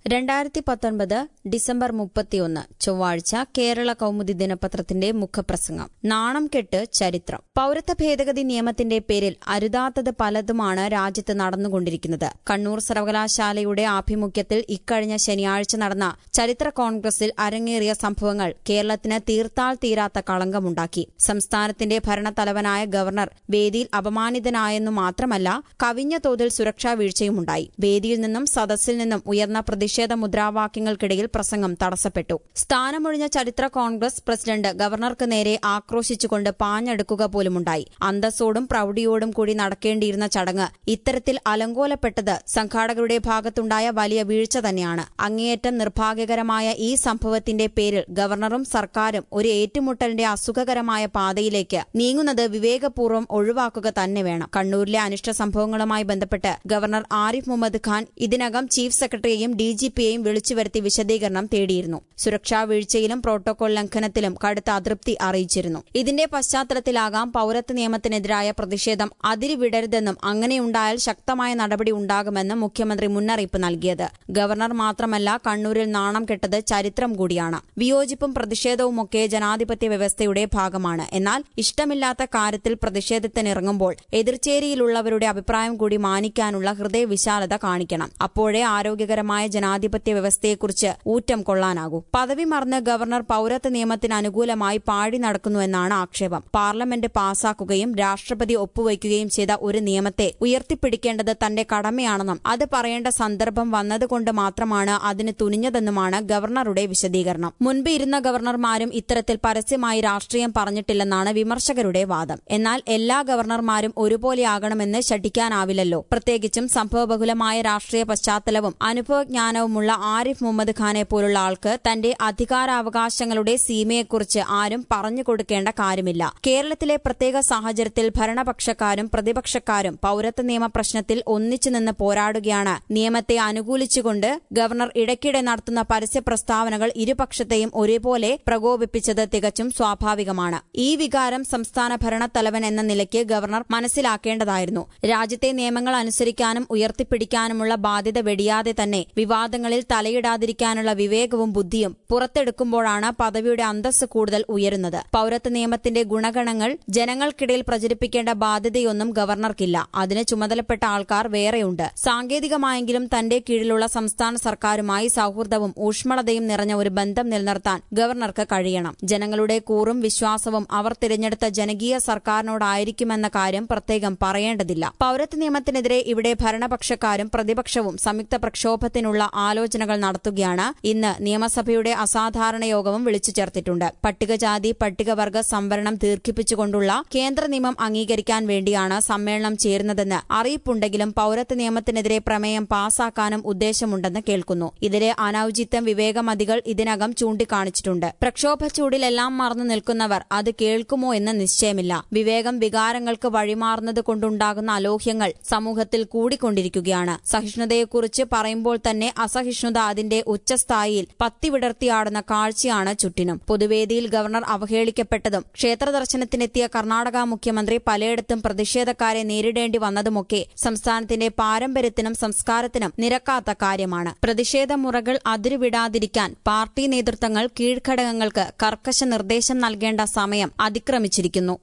രണ്ടായിരത്തി പത്തൊൻപത് ഡിസംബർ മുപ്പത്തിയൊന്ന് ചൊവ്വാഴ്ച കേരള കൗമുദി ദിനപത്രത്തിന്റെ മുഖപ്രസംഗം നാണം കെട്ട് ചരിത്രം പൌരത്വ ഭേദഗതി നിയമത്തിന്റെ പേരിൽ അരുതാത്തത് പലതുമാണ് രാജ്യത്ത് നടന്നുകൊണ്ടിരിക്കുന്നത് കണ്ണൂർ സർവകലാശാലയുടെ ആഭിമുഖ്യത്തിൽ ഇക്കഴിഞ്ഞ ശനിയാഴ്ച നടന്ന ചരിത്ര കോൺഗ്രസിൽ അരങ്ങേറിയ സംഭവങ്ങൾ കേരളത്തിന് തീർത്താൽ തീരാത്ത കളങ്കമുണ്ടാക്കി സംസ്ഥാനത്തിന്റെ ഭരണത്തലവനായ ഗവർണർ വേദിയിൽ അപമാനിതനായെന്നു മാത്രമല്ല കവിഞ്ഞ തോതിൽ സുരക്ഷാ വീഴ്ചയുമുണ്ടായി വേദിയിൽ നിന്നും സദസ്സിൽ നിന്നും ഉയർന്ന പ്രതിഷേധ മുദ്രാവാക്യങ്ങൾക്കിടയിൽ പ്രസംഗം തടസ്സപ്പെട്ടു സ്ഥാനമൊഴിഞ്ഞ ചരിത്ര കോൺഗ്രസ് പ്രസിഡന്റ് ഗവർണർക്ക് നേരെ ആക്രോശിച്ചുകൊണ്ട് പാഞ്ഞെടുക്കുക പോലുമുണ്ടായി അന്തസ്സോടും പ്രൌഢിയോടും കൂടി നടക്കേണ്ടിയിരുന്ന ചടങ്ങ് ഇത്തരത്തിൽ അലങ്കോലപ്പെട്ടത് സംഘാടകരുടെ ഭാഗത്തുണ്ടായ വലിയ വീഴ്ച തന്നെയാണ് അങ്ങേയറ്റം നിർഭാഗ്യകരമായ ഈ സംഭവത്തിന്റെ പേരിൽ ഗവർണറും സർക്കാരും ഒരു ഏറ്റുമുട്ടലിന്റെ അസുഖകരമായ പാതയിലേക്ക് നീങ്ങുന്നത് വിവേകപൂർവ്വം ഒഴിവാക്കുക തന്നെ വേണം കണ്ണൂരിലെ അനിഷ്ട സംഭവങ്ങളുമായി ബന്ധപ്പെട്ട് ഗവർണർ ആരിഫ് മുഹമ്മദ് ഖാൻ ഇതിനകം ചീഫ് സെക്രട്ടറിയെയും ഡിജിപിയെയും വിളിച്ചുവരുത്തി വിശദീകരണം തേടിയിരുന്നു സുരക്ഷാ വീഴ്ചയിലും പ്രോട്ടോകോൾ ലംഘനത്തിലും കടുത്ത അതൃപ്തി അറിയിച്ചിരുന്നു ഇതിന്റെ പശ്ചാത്തലത്തിലാകാം പൌരത്വ നിയമത്തിനെതിരായ പ്രതിഷേധം അതിരുവിടരുതെന്നും അങ്ങനെയുണ്ടായാൽ ശക്തമായ നടപടി ഉണ്ടാകുമെന്നും മുഖ്യമന്ത്രി മുന്നറിയിപ്പ് നൽകിയത് ഗവർണർ മാത്രമല്ല കണ്ണൂരിൽ നാണം കെട്ടത് ചരിത്രം കൂടിയാണ് വിയോജിപ്പും പ്രതിഷേധവുമൊക്കെ ജനാധിപത്യ വ്യവസ്ഥയുടെ ഭാഗമാണ് എന്നാൽ ഇഷ്ടമില്ലാത്ത കാര്യത്തിൽ പ്രതിഷേധത്തിനിറങ്ങുമ്പോൾ എതിർചേരിയിലുള്ളവരുടെ അഭിപ്രായം കൂടി മാനിക്കാനുള്ള ഹൃദയവിശാലത കാണിക്കണം അപ്പോഴേ ആരോഗ്യകരമായ ജനാധിപത്യ വ്യവസ്ഥയെക്കുറിച്ച് ഊറ്റം കൊള്ളാനാകൂ പദവി മറന്ന് ഗവർണർ പൌരത്വ നിയമത്തിന് അനുകൂലമായി പാടി നടക്കുന്നുവെന്നാണ് ആക്ഷേപം പാർലമെന്റ് പാസാക്കുകയും രാഷ്ട്രപതി ഒപ്പുവയ്ക്കുകയും ചെയ്ത ഒരു നിയമത്തെ ഉയർത്തിപ്പിടിക്കേണ്ടത് തന്റെ കടമയാണെന്നും അത് പറയേണ്ട സന്ദർഭം വന്നതുകൊണ്ട് മാത്രമാണ് അതിന് തുനിഞ്ഞതെന്നുമാണ് ഗവർണറുടെ വിശദീകരണം മുൻപ് ഇരുന്ന ഗവർണർമാരും ഇത്തരത്തിൽ പരസ്യമായി രാഷ്ട്രീയം പറഞ്ഞിട്ടില്ലെന്നാണ് വിമർശകരുടെ വാദം എന്നാൽ എല്ലാ ഗവർണർമാരും ഒരുപോലെയാകണമെന്ന് ശഠിക്കാനാവില്ലല്ലോ പ്രത്യേകിച്ചും സംഭവബഹുലമായ രാഷ്ട്രീയ പശ്ചാത്തലവും അനുഭവജ്ഞാനവുമുള്ള ആരിഫ് മുഹമ്മദ് ഖാനെ പോലുള്ള ആൾക്ക് തന്റെ അധികാരാവകാശങ്ങളുടെ സീമയെക്കുറിച്ച് ആരും പറഞ്ഞു കൊടുക്കേണ്ട കാര്യമില്ല കേരളത്തിലെ പ്രത്യേക സാഹചര്യത്തിൽ ഭരണപക്ഷക്കാരും പ്രതിപക്ഷക്കാരും പൌരത്വ നിയമ പ്രശ്നത്തിൽ ഒന്നിച്ചു നിന്ന് പോരാടുകയാണ് നിയമത്തെ അനുകൂലിച്ചുകൊണ്ട് ഗവർണർ ഇടയ്ക്കിടെ നടത്തുന്ന പരസ്യ പ്രസ്താവനകൾ ഇരുപക്ഷത്തെയും ഒരേപോലെ പ്രകോപിപ്പിച്ചത് തികച്ചും സ്വാഭാവികമാണ് ഈ വികാരം സംസ്ഥാന ഭരണത്തലവൻ എന്ന നിലയ്ക്ക് ഗവർണർ മനസ്സിലാക്കേണ്ടതായിരുന്നു രാജ്യത്തെ നിയമങ്ങൾ അനുസരിക്കാനും ഉയർത്തിപ്പിടിക്കാനുമുള്ള ബാധ്യത വെടിയാതെ തന്നെ വിവാദങ്ങളിൽ തലയിടാതിരിക്കാനുള്ള വിവേകവും ബുദ്ധിയും പുറത്തെടുക്കുമ്പോഴാണ് പദവിയുടെ അന്തസ്സ് കൂടുതൽ ഉയരുന്നത് പൌരത്വ നിയമത്തിന്റെ ഗുണഗണങ്ങൾ ജനങ്ങൾക്കിടയിൽ പ്രചരിപ്പിക്കേണ്ട ബാധ്യതയൊന്നും ഗവർണർക്കില്ല അതിന് ചുമതലപ്പെട്ട ആൾക്കാർ വേറെയുണ്ട് സാങ്കേതികമായെങ്കിലും തന്റെ കീഴിലുള്ള സംസ്ഥാന സർക്കാരുമായി സൌഹൃദവും ഊഷ്മളതയും നിറഞ്ഞ ഒരു ബന്ധം നിലനിർത്താൻ ഗവർണർക്ക് കഴിയണം ജനങ്ങളുടെ കൂറും വിശ്വാസവും അവർ തിരഞ്ഞെടുത്ത ജനകീയ സർക്കാരിനോടായിരിക്കുമെന്ന കാര്യം പ്രത്യേകം പറയേണ്ടതില്ല പൌരത്വ നിയമത്തിനെതിരെ ഇവിടെ ഭരണപക്ഷക്കാരും പ്രതിപക്ഷവും സംയുക്ത പ്രക്ഷോഭത്തിനുള്ള ആലോചനകൾ നടത്തുകയാണ് ഇന്ന് നിയമസഭയുടെ അസാധാരണ യോഗവും വിളിച്ചു ചേർത്തിട്ടുണ്ട് പട്ടികജാതി പട്ടികവർഗ സംവരണം ദീർഘിപ്പിച്ചുകൊണ്ടുള്ള കേന്ദ്ര നിയമം അംഗീകരിക്കാൻ വേണ്ടിയാണ് സമ്മേളനം ചേരുന്നതെന്ന് അറിയിപ്പുണ്ടെങ്കിലും പൌരത്വ നിയമത്തിനെതിരെ പ്രമേയം പാസാക്കാനും ഉദ്ദേശമുണ്ടെന്ന് കേൾക്കുന്നു ഇതിലെ അനൌചിത്യം വിവേകമതികൾ ഇതിനകം ചൂണ്ടിക്കാണിച്ചിട്ടുണ്ട് പ്രക്ഷോഭ ചൂടിലെല്ലാം മറന്നു നിൽക്കുന്നവർ അത് കേൾക്കുമോ എന്ന് നിശ്ചയമില്ല വിവേകം വികാരങ്ങൾക്ക് വഴിമാറുന്നത് കൊണ്ടുണ്ടാകുന്ന അലോഹ്യങ്ങൾ സമൂഹത്തിൽ കൂടിക്കൊണ്ടിരിക്കുകയാണ് സഹിഷ്ണുതയെക്കുറിച്ച് പറയുമ്പോൾ തന്നെ അസഹിഷ്ണുത അതിന്റെ ഉച്ചസ്ഥായിയിൽ പത്തിവിടർത്തിയാടുന്ന കാഴ്ചയാണ് ചുറ്റിനും പൊതുവേദിയിൽ ഗവർണർ അവഹേളിക്കപ്പെട്ടതും ക്ഷേത്ര ദർശനത്തിനെത്തിയ കർണാടക മുഖ്യമന്ത്രി പലയിടത്തും പ്രതിഷേധക്കാരെ നേരിടേണ്ടി വന്നതുമൊക്കെ സംസ്ഥാനത്തിന്റെ പാരമ്പര്യത്തിനും സംസ്കാരത്തിനും നിരക്കാത്ത കാര്യമാണ് പ്രതിഷേധ മുറകൾ അതിരുവിടാതിരിക്കാൻ പാർട്ടി നേതൃത്വങ്ങൾ കീഴ്ഘടകങ്ങൾക്ക് കർക്കശ നിർദ്ദേശം നൽകേണ്ട സമയം അതിക്രമിച്ചിരിക്കുന്നു